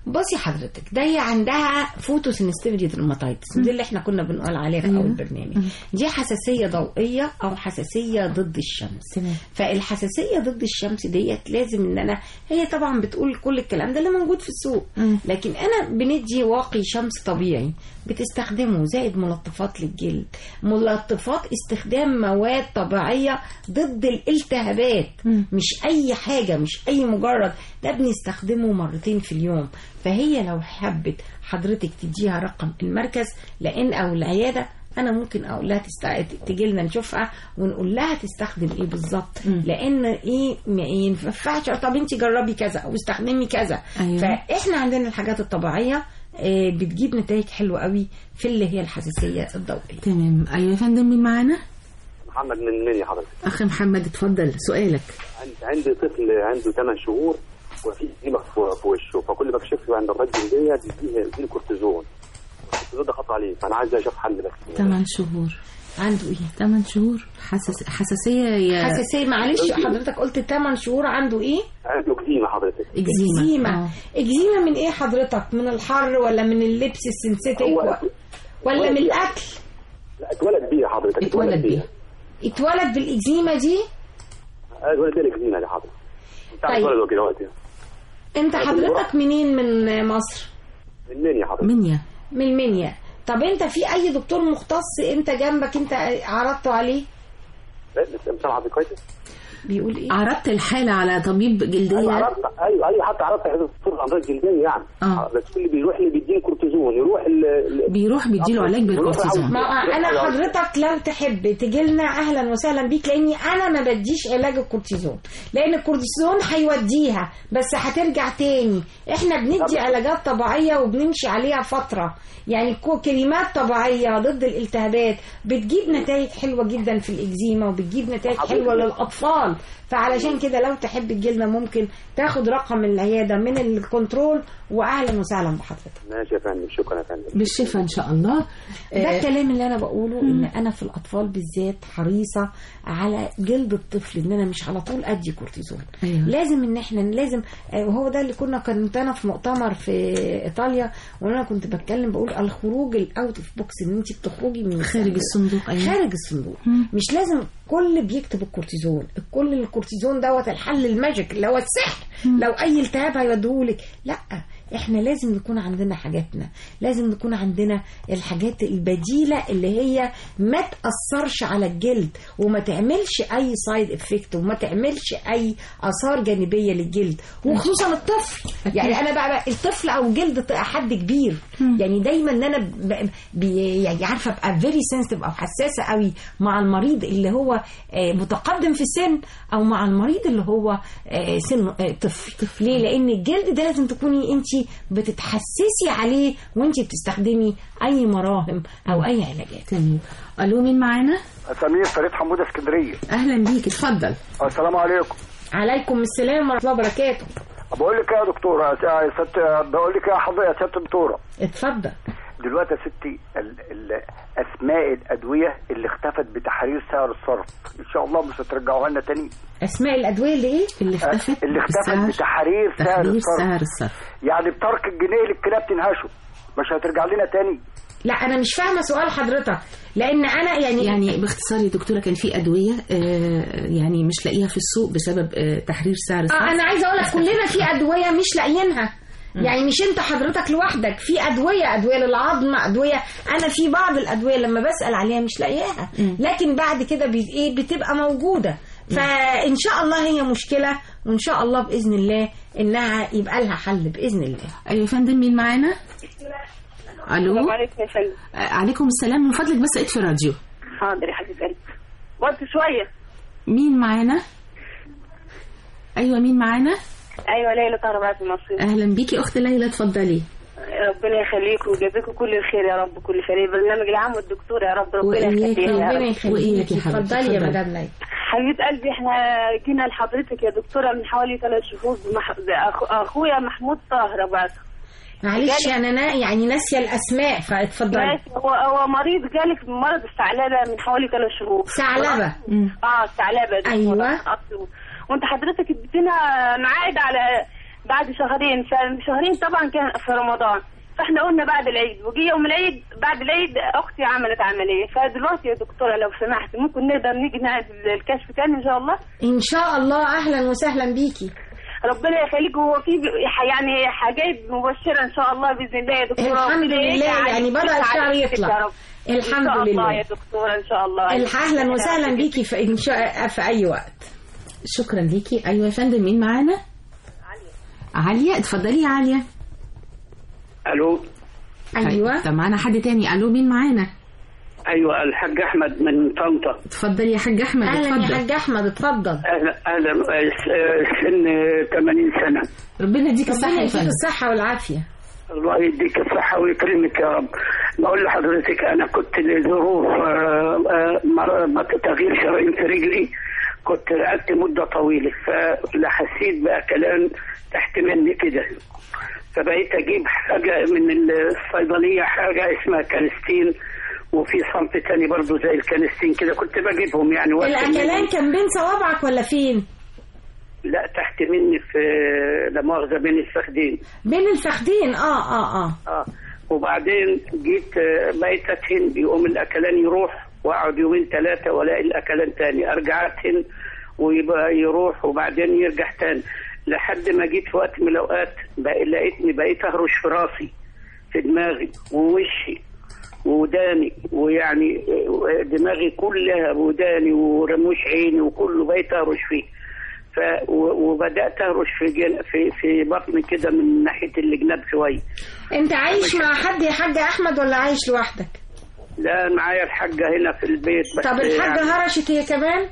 بصي حضرتك ده هي عندها فوتوسنستيفيتي درماتايتس دي اللي احنا كنا بنقول عليها في أيوة. اول برنامج دي حساسيه ضوئيه او حساسيه ضد الشمس تمام. فالحساسيه ضد الشمس ديت لازم ان انا هي طبعا بتقول كل الكلام ده اللي موجود في السوق مم. لكن انا بندي واقي شمس طبيعي بتستخدمه زائد ملطفات للجلد ملطفات استخدام مواد طبيعيه ضد الالتهابات مم. مش اي حاجه مش اي مجرد ده بنستخدمه مرتين في اليوم فهي لو حبت حضرتك تديها رقم المركز لان او العياده انا ممكن اقول لها تست... تجي لنا نشوفها ونقول لها تستخدم ايه بالظبط مم. لان ايه ما ينفعش طب انت جربي كذا او استخدمي كذا أيوة. فاحنا عندنا الحاجات الطبيعيه آه، بتجيب نتائج حلوه قوي في اللي هي الحساسيه الضوئيه تمام ايوه يا فندم مين معانا محمد من مني حضرتك اخ محمد اتفضل سؤالك عندي عندي طفل عنده 8 شهور وفي ضيمه في في وشه فكل ما اكشف له عند الرجل دي بيديه بيديه كورتيزون الكورتيزون ده خطر عليه فانا عايز اشوف حل بس 8 شهور عنده ايه 8 شهور حساس حساسيه يا حساسيه معلش حضرتك قلت 8 شهور عنده ايه عنده اكزيما حضرتك اكزيما اكزيما آه. اكزيما من ايه حضرتك من الحر ولا من اللبس السنسيتيك هو و- ولا من الاكل لا اتولد بيها حضرتك اتولد بيها. اتولد بالاكزيما دي اتولد بيها الاكزيما دي حضرتك بتاع طيب. اتولد كده وقتها انت حضرتك منين من مصر من مني حضرتك منيا من المنيا طب انت في اي دكتور مختص انت جنبك انت عرضته عليه لا بس مش حضرتك كويس بيقول ايه عرضت الحالة على طبيب ايوه جلدية عرفت ايوه ايوه حتى عرفت دكتور الامراض الجلديه يعني آه. بس اللي بيروح اللي بيديني كورتيزون يروح ال- ال- بيروح بيديله علاج بالكورتيزون ما انا حضرتك لو تحب تجي لنا اهلا وسهلا بيك لاني انا ما بديش علاج الكورتيزون لان الكورتيزون هيوديها بس هترجع تاني احنا بندي علاجات طبيعيه وبنمشي عليها فتره يعني كو- كريمات طبيعيه ضد الالتهابات بتجيب نتائج حلوه جدا في الاكزيما وبتجيب نتائج حلوه للاطفال فعلشان كده لو تحب تجيلنا ممكن تاخد رقم العياده من الكنترول واهلا وسهلا بحضرتك ماشي يا فندم شكرا يا فندم بالشفاء ان شاء الله ده آه، الكلام اللي انا بقوله ان انا في الاطفال بالذات حريصه على جلد الطفل ان انا مش على طول ادي كورتيزون أيوة. لازم ان احنا لازم آه، وهو ده اللي كنا كنت انا في مؤتمر في ايطاليا وانا كنت بتكلم بقول الخروج الاوت اوف بوكس ان انت بتخرجي من خارج الصندوق ايوه خارج الصندوق مم. مش لازم كل بيكتب الكورتيزون كل الكورتيزون دوت الحل الماجيك اللي هو السحر لو اي التهاب هيوديهولك لا احنا لازم يكون عندنا حاجاتنا لازم يكون عندنا الحاجات البديله اللي هي ما تاثرش على الجلد وما تعملش اي سايد افكت وما تعملش اي اثار جانبيه للجلد وخصوصا الطفل يعني انا بقى, بقى الطفل او جلد حد كبير يعني دايما ان انا ب- بي يعني عارفه ابقى فيري سنسيتيف او حساسه قوي مع المريض اللي هو آه، متقدم في السن او مع المريض اللي هو آه، سن آه، طفل ليه لان الجلد ده لازم تكوني انت بتتحسسي عليه وانت بتستخدمي اي مراهم او اي علاجات تمام الو مين معانا سمير فريد حمودة اسكندرية اهلا بيك اتفضل السلام عليكم عليكم السلام ورحمه الله وبركاته بقول لك يا دكتورة يا ست بقول لك يا حضرتك يا ست دكتورة اتفضل دلوقتي يا ستي ال... ال... اسماء الادويه اللي اختفت بتحرير سعر الصرف ان شاء الله مش هترجعوها لنا تاني اسماء الادويه اللي ايه اللي اختفت اللي اختفت بالسعر- بتحرير سعر تحرير الصرف سعر الصرف يعني بترك الجنيه للكلاب تنهشه مش هترجع لنا تاني لا انا مش فاهمه سؤال حضرتك لان انا يعني يعني باختصار يا دكتوره كان في ادويه آه، يعني مش لاقيها في السوق بسبب آه، تحرير سعر الصرف اه انا عايزه اقول لك كلنا في ادويه مش لاقيينها يعني مش انت حضرتك لوحدك في ادويه ادويه للعظم ادويه انا في بعض الادويه لما بسال عليها مش لاقياها لكن بعد كده بي ايه بتبقى موجوده فان شاء الله هي مشكله وان شاء الله باذن الله انها يبقى لها حل باذن الله ايوه يا فندم مين معانا الو السلام عليكم يا فندم آه، عليكم السلام من فضلك بس اطفي الراديو حاضر يا حبيب قلبي وقت شوية مين معانا ايوه مين معانا أيوة ليلى طهر عبد المصري اهلا بيكي اخت ليلى اتفضلي ربنا يخليكم ويجازيكم كل الخير يا رب كل فريق البرنامج العام والدكتور يا رب ربنا وإياك يخليها يا ربنا رب وإياك يخليكي يا حبيبتي، اتفضلي يا اتفضلي. مدام ليلى حبيبة قلبي احنا جينا لحضرتك يا دكتورة من حوالي ثلاث شهور بمح... بأخ... أخويا محمود طاهر بعد معلش يعني انا يعني ناسيه الاسماء فاتفضلي ماشي هو هو مريض جالك بمرض الثعلبة من حوالي ثلاث شهور ثعلبة اه الثعلبة دي أيوة. أصله. وانت حضرتك اديتنا معاد على بعد شهرين فشهرين طبعا كان في رمضان فاحنا قلنا بعد العيد وجي يوم العيد بعد العيد اختي عملت عمليه فدلوقتي يا دكتوره لو سمحت ممكن نقدر نيجي نعمل الكشف تاني ان شاء الله ان شاء الله اهلا وسهلا بيكي ربنا يخليك هو في يعني حاجات مبشره ان شاء الله باذن الله يا دكتوره الحمد وكده لله يجي يعني بدأ على الشهر حضرتك يطلع. يا رب. الحمد ان شاء لله. الله يا دكتوره ان شاء الله اهلا وسهلا بيكي في ان شاء في اي وقت شكرا ليكي ايوه يا فندم مين معانا عليا اتفضلي يا عليا الو ايوه طب معانا حد تاني الو مين معانا ايوه الحاج احمد من طنطا اتفضلي يا حاج احمد اهلا يا اتفضل حاج احمد اتفضل اهلا اهلا آه، سن 80 سنه ربنا يديك الصحه ربنا يا يديك فندم الصحه والعافيه الله يديك الصحة ويكرمك يا رب بقول لحضرتك أنا كنت لظروف آه، آه، مر- تغيير شرايين في رجلي كنت رقدت مدة طويلة فلا حسيت بأكلان تحت مني كده فبقيت أجيب حاجة من الصيدلية حاجة اسمها كانستين وفي صنف تاني برضو زي الكانستين كده كنت بجيبهم يعني وقت الاكلان كان بين صوابعك ولا فين لا تحت مني في لا مؤاخذة بين الفخدين بين الفخدين اه اه اه اه وبعدين جيت آه، بقيت اتهن يقوم الاكلان يروح واقعد يومين ثلاثه والاقي الاكلان تاني ارجع اتهن ويبقى يروح وبعدين يرجع تاني لحد ما جيت في وقت من الاوقات بقى لقيتني بقيت اهرش في راسي في دماغي ووشي وداني ويعني آه، دماغي كلها وداني ورموش عيني وكله بقيت اهرش فيه ف و- وبدات اهرش في جن... في في بطني كده من ناحيه الجناب شويه انت عايش مع حد يا حاج احمد ولا عايش لوحدك لا معايا الحاجة هنا في البيت بس طب الحاجه يعني هرشت هي كمان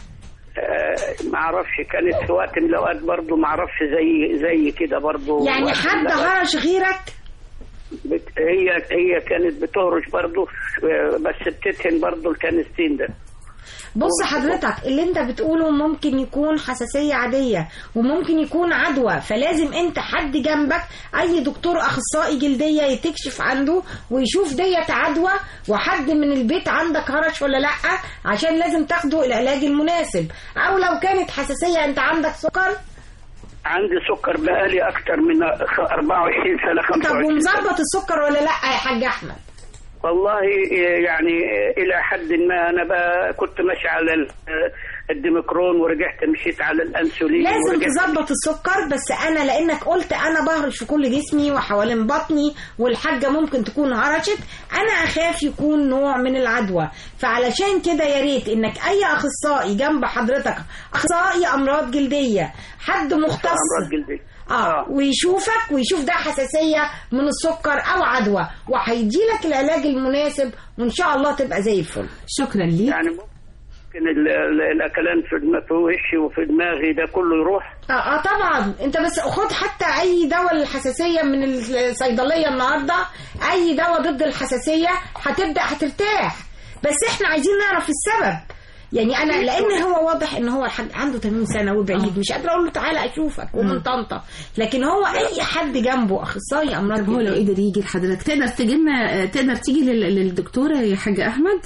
آه ما اعرفش كانت في وقت من الاوقات برضو ما اعرفش زي زي كده برضو يعني وقت من حد الأوقات هرش غيرك بت... هي هي كانت بتهرش برضو آه، بس بتتهن برضو الكانستين ده بص حضرتك اللي انت بتقوله ممكن يكون حساسية عادية وممكن يكون عدوى فلازم انت حد جنبك اي دكتور اخصائي جلدية يتكشف عنده ويشوف ديت عدوى وحد من البيت عندك هرش ولا لا عشان لازم تاخده العلاج المناسب او لو كانت حساسية انت عندك سكر عندي سكر بقالي اكتر من 24 سنة طب 25 سنة ومظبط السكر ولا لا يا حاج احمد والله يعني الى حد ما انا بقى كنت ماشي على ال- الديمكرون ورجعت مشيت على الانسولين لازم ورجعت تظبط السكر بس انا لانك قلت انا بهرش في كل جسمي وحوالين بطني والحاجه ممكن تكون هرشت انا اخاف يكون نوع من العدوى فعلشان كده يا ريت انك اي اخصائي جنب حضرتك اخصائي امراض جلديه حد مختص امراض جلديه اه ويشوفك ويشوف ده حساسيه من السكر او عدوى وهيديلك العلاج المناسب وان شاء الله تبقى زي الفل شكرا ليك يعني ممكن ال- ال- الاكلان في دم- في وشي وفي دماغي ده كله يروح اه اه طبعا انت بس خد حتى اي دواء للحساسيه من الصيدليه النهارده اي دواء ضد الحساسيه هتبدا هترتاح بس احنا عايزين نعرف السبب يعني انا لان هو واضح ان هو الحاج عنده 80 سنه وبعيد مش قادره اقول له تعالى اشوفك ومن طنطا لكن هو اي حد جنبه اخصائي امراض طب هو لو جلدية. قدر يجي لحضرتك تقدر تجي لنا تقدر تيجي لل- للدكتوره يا حاج احمد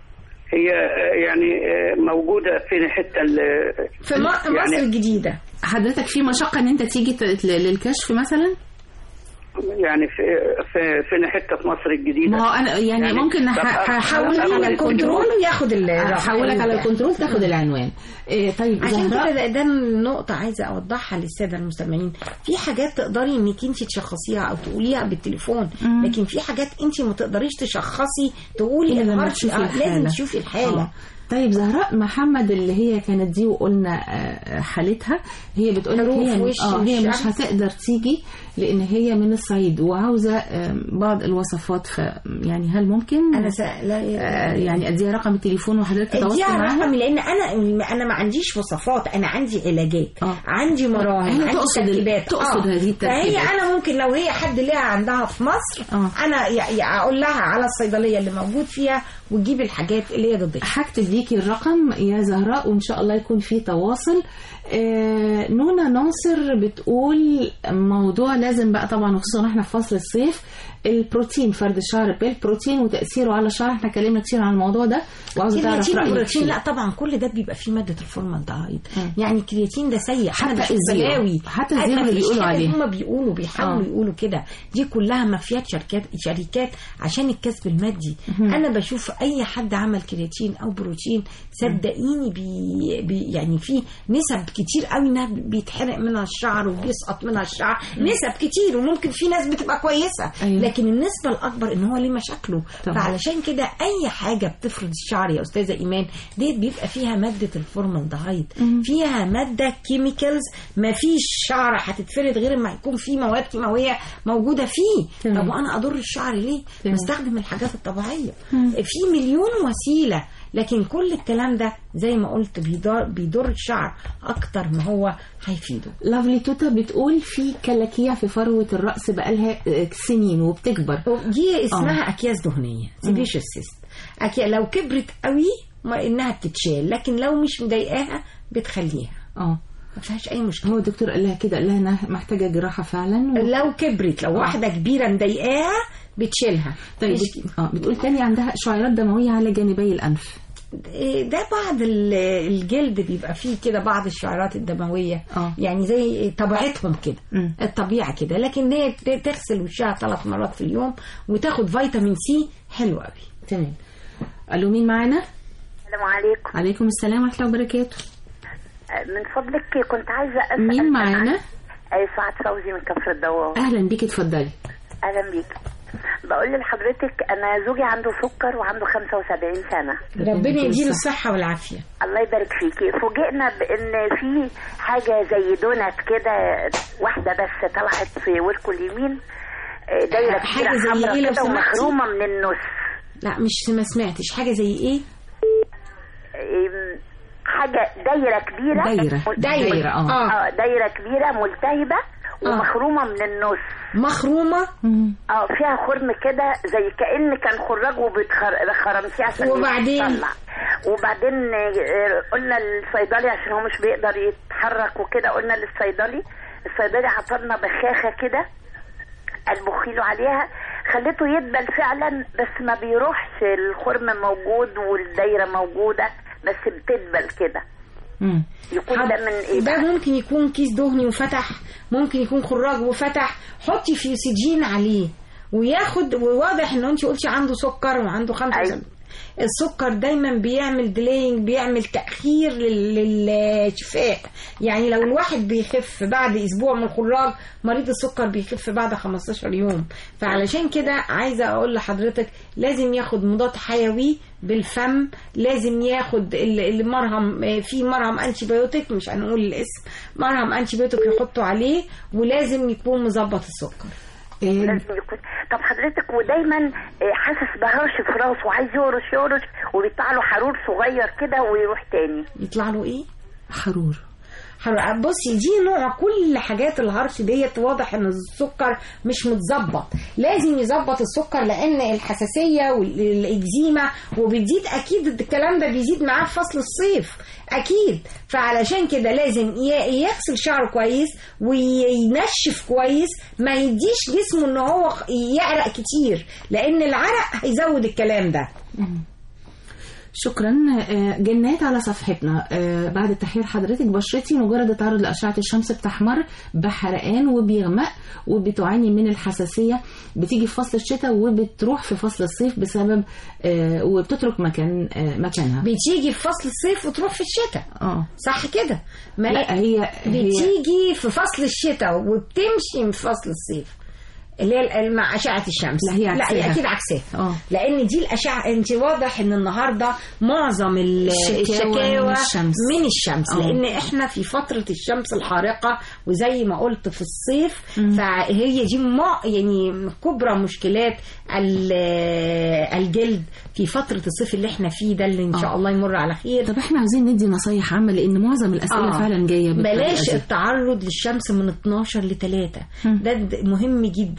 هي آه، يعني آه، موجوده في حته ال- في م- مصر يعني الجديده حضرتك في مشقه ان انت تيجي ت- للكشف مثلا يعني في في في حته في مصر الجديده ما هو انا يعني, ممكن طب ح- حولي هحولك على لنا الكنترول وياخد ال- هحولك على ال- الكنترول تاخد العنوان إيه طيب عشان زهراء كده ده, ده النقطة عايزة أوضحها للسادة المستمعين في حاجات تقدري إنك أنت تشخصيها أو تقوليها بالتليفون لكن في حاجات أنت ما تقدريش تشخصي تقولي إلا لما الهرش تشوفي آه، الحالة. لازم تشوفي الحالة آه. طيب زهراء محمد اللي هي كانت دي وقلنا آه، حالتها هي بتقول لك حروف هي وش اه هي مش والشمس. هتقدر تيجي لان هي من الصعيد وعاوزه آه، بعض الوصفات ف يعني هل ممكن أنا سا... لا آه، يعني اديها رقم التليفون وحضرتك تتواصلي اديها معاها رقمي لان انا انا ما عنديش وصفات انا عندي علاجات آه. عندي مراهم هي عندي تقصد ال- تركيبات تقصد هذه التركيبات. فهي انا ممكن لو هي حد ليها عندها في مصر آه. انا ي- ي- اقول لها على الصيدليه اللي موجود فيها وتجيب الحاجات اللي هي ضد هكتب هنديكي الرقم يا زهراء وان شاء الله يكون في تواصل آه نونا ناصر بتقول موضوع لازم بقى طبعا خصوصا احنا في فصل الصيف البروتين فرد الشعر بالبروتين وتاثيره على الشعر احنا اتكلمنا كتير عن الموضوع ده وعاوزه تعرف الكرياتين رايك والبروتين فيه. لا طبعا كل ده بيبقى فيه ماده الفورمالدهايد يعني الكرياتين ده سيء حتى أنا بشوف الزيرو. بلاوي حتى أنا الزيرو اللي مفيش بيقولوا حاجة عليه. هم بيقولوا بيحاولوا آه. يقولوا كده دي كلها مافيات شركات شركات عشان الكسب المادي مهم. انا بشوف اي حد عمل كرياتين او بروتين صدقيني بي بي يعني في نسب كتير قوي انها بيتحرق منها الشعر وبيسقط منها الشعر نسب كتير وممكن في ناس بتبقى كويسه أيوة. لكن النسبه الاكبر ان هو ليه مشاكله طبعا. فعلشان كده اي حاجه بتفرد الشعر يا استاذه ايمان ديت بيبقى فيها ماده الفورمالدهايد فيها ماده كيميكالز ما فيش شعر هتتفرد غير ما يكون في مواد كيماويه موجوده فيه تمام. طب وانا اضر الشعر ليه تمام. بستخدم الحاجات الطبيعيه مم. في مليون وسيله لكن كل الكلام ده زي ما قلت بيضر, بيضر الشعر اكتر ما هو هيفيده لافلي توتا بتقول في كلاكيع في فروة الرأس بقالها آه، سنين وبتكبر دي اسمها اكياس دهنيه سيبيشوس سيست أكي لو كبرت قوي ما انها بتتشال لكن لو مش مضايقاها بتخليها اه ما فيهاش اي مشكله هو الدكتور قال لها كده قال لها انها محتاجه جراحه فعلا و... لو كبرت لو آه. واحده كبيره مضايقاها بتشيلها طيب مش- بت... اه بتقول تاني عندها شعيرات دمويه على جانبي الانف إيه ده بعض ال- الجلد بيبقى فيه كده بعض الشعيرات الدمويه آه. يعني زي طبيعتهم كده مم. الطبيعه كده لكن هي ت- تغسل وشها ثلاث مرات في اليوم وتاخد فيتامين سي حلو قوي تمام الو مين معانا السلام عليكم عليكم السلام ورحمه الله وبركاته من فضلك كنت عايزة أسأل مين معانا أي سعاد فوزي من كفر الدوار اهلا بيكي اتفضلي أهلا بيك بقول لحضرتك أنا زوجي عنده سكر وعنده 75 سنة ربنا يديله الصحه والعافيه الله يبارك فيكي فوجئنا بان في حاجه زي دونات كده واحده بس طلعت في وركه اليمين آه، دايره حاجة كبيره زي حمراء إيه لو كده سمحتي؟ ومخرومه من النص لا مش ما سمعتش حاجه زي ايه آم، حاجه دايره كبيره دايرة. مل- دايرة، آه. اه دايره كبيره ملتهبه ومخرومه من النص مخرومه اه فيها خرم كده زي كأن كان خراج وبتخرمتيه عشان وبعدين؟ يطلع وبعدين آه، قلنا للصيدلي عشان هو مش بيقدر يتحرك وكده قلنا للصيدلي الصيدلي عطلنا بخاخه كده البخيله عليها خليته يدبل فعلا بس ما بيروحش الخرم موجود والدايره موجوده بس بتدبل كده مم. يكون ده من ايه ده بقى؟ ممكن يكون كيس دهني وفتح ممكن يكون خراج وفتح حطي فيوسيجين عليه وياخد وواضح ان انت قلتي عنده سكر وعنده خمسة أيوة. السكر دايما بيعمل ديلينج بيعمل تأخير لل- للشفاء يعني لو الواحد بيخف بعد اسبوع من الخراج مريض السكر بيخف بعد 15 يوم فعلشان كده عايزة اقول لحضرتك لازم ياخد مضاد حيوي بالفم لازم ياخد ال- المرهم آه، في مرهم انتي بيوتيك مش هنقول الاسم مرهم انتي بيوتيك يحطوا عليه ولازم يكون مظبط السكر لازم يكون طب حضرتك ودايما آه، حاسس بهرش في راسه وعايز يهرش يهرش وبيطلع له حرور صغير كده ويروح تاني يطلع له ايه حرور حرق بصي دي نوع كل حاجات الهرش ديت واضح ان السكر مش متظبط لازم يظبط السكر لان الحساسيه والاكزيما وبتزيد اكيد الكلام ده بيزيد معاه في فصل الصيف اكيد فعلشان كده لازم ي- يغسل شعره كويس وينشف كويس ما يديش جسمه ان هو خ- يعرق كتير لان العرق هيزود الكلام ده شكرا آه، جنات على صفحتنا آه، بعد تحرير حضرتك بشرتي مجرد التعرض لأشعة الشمس بتحمر بحرقان وبيغمق وبتعاني من الحساسية بتيجي في فصل الشتاء وبتروح في فصل الصيف بسبب آه، وبتترك مكان آه، مكانها بتيجي في فصل الصيف وتروح في الشتاء اه صح كده ما لا هي هي بتيجي في فصل الشتاء وبتمشي من فصل الصيف اللي هي ال- مع اشعه الشمس لا، هي لا هي عكسها. اكيد عكسها اه لان دي الاشعه انت واضح ان النهارده معظم ال- الشكاوى الشكاوى من الشمس. من الشمس اه. لان احنا في فتره الشمس الحارقه وزي ما قلت في الصيف فهي دي مع يعني كبرى مشكلات ال- الجلد في فتره الصيف اللي احنا فيه ده اللي ان شاء الله يمر على خير طب احنا عاوزين ندي نصايح عامة لأن معظم الأسئلة فعلا جاية بالطريقة بلاش دي. التعرض للشمس من 12 ل 3 ده د- مهم جدا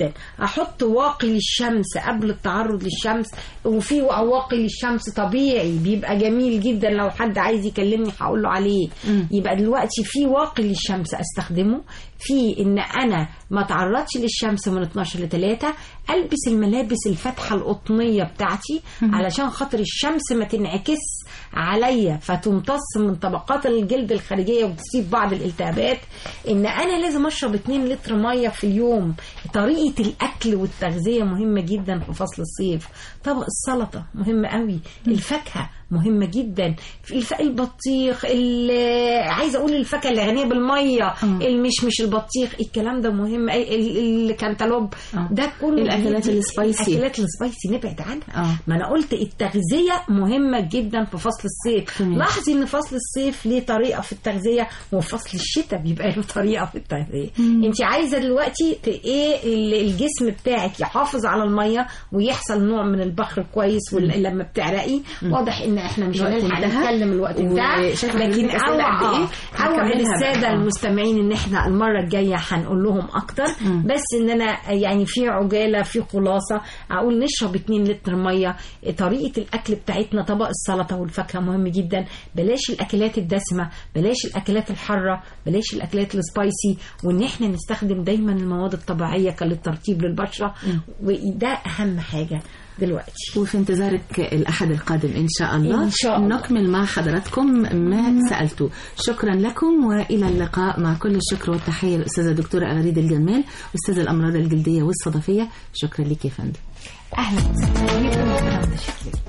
جدا احط واقي للشمس قبل التعرض للشمس وفي واقي للشمس طبيعي بيبقى جميل جدا لو حد عايز يكلمني هقول له عليه يبقى دلوقتي في واقي للشمس استخدمه في ان انا ما اتعرضش للشمس من 12 ل 3 البس الملابس الفاتحه القطنيه بتاعتي علشان خاطر الشمس ما تنعكس عليا فتمتص من طبقات الجلد الخارجيه وتصيب بعض الالتهابات ان انا لازم اشرب 2 لتر ميه في اليوم طريقه الاكل والتغذيه مهمه جدا في فصل الصيف طبق السلطه مهم قوي الفاكهه مهمة جدا في الف... البطيخ ال- عايزة أقول الفاكهة اللي غنية بالمية المشمش البطيخ الكلام ده مهم ال- ال- الكنتالوب ده كله الأكلات دي- السبايسي. الأكلات السبايسي نبعد عنها آه. ما أنا قلت التغذية مهمة جدا في فصل الصيف تمام. لاحظي إن فصل الصيف ليه طريقة في التغذية وفصل الشتاء بيبقى له طريقة في التغذية أنت عايزة دلوقتي ت- إيه ال- الجسم بتاعك يحافظ على المية ويحصل نوع من البخر كويس وال- لما بتعرقي واضح إن إحنا مش الوقت هنلحق انتهى. نتكلم الوقت بتاعك وشايفة لكن حضرتك أسئلة قد اوعى إيه؟ اوعى هنكملها الساده بقى. المستمعين ان احنا المره الجايه هنقول لهم اكتر بس ان انا يعني في عجاله في خلاصه اقول نشرب 2 لتر ميه طريقه الاكل بتاعتنا طبق السلطه والفاكهه مهم جدا بلاش الاكلات الدسمه بلاش الاكلات الحاره بلاش الاكلات السبايسي وان احنا نستخدم دايما المواد الطبيعيه كالترطيب للبشره وده اهم حاجه دلوقتي وفي انتظارك الأحد القادم إن شاء الله إن شاء الله. نكمل مع حضراتكم ما سألته شكرا لكم وإلى اللقاء مع كل الشكر والتحية الأستاذة الدكتورة أغريد الجمال أستاذ الأمراض الجلدية والصدفية شكرا لك يا فندم اهلا وسهلا بيكم والكلام ده شكرا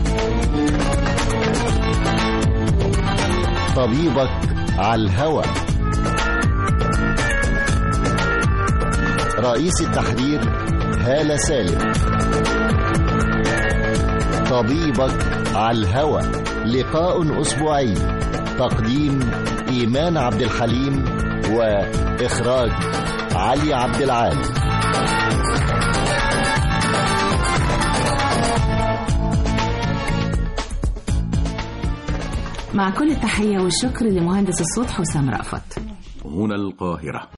طبيبك على الهوى رئيس التحرير هالة سالم طبيبك على الهوى لقاء أسبوعي تقديم إيمان عبد الحليم وإخراج علي عبد العال مع كل التحية والشكر لمهندس الصوت حسام رأفت هنا القاهرة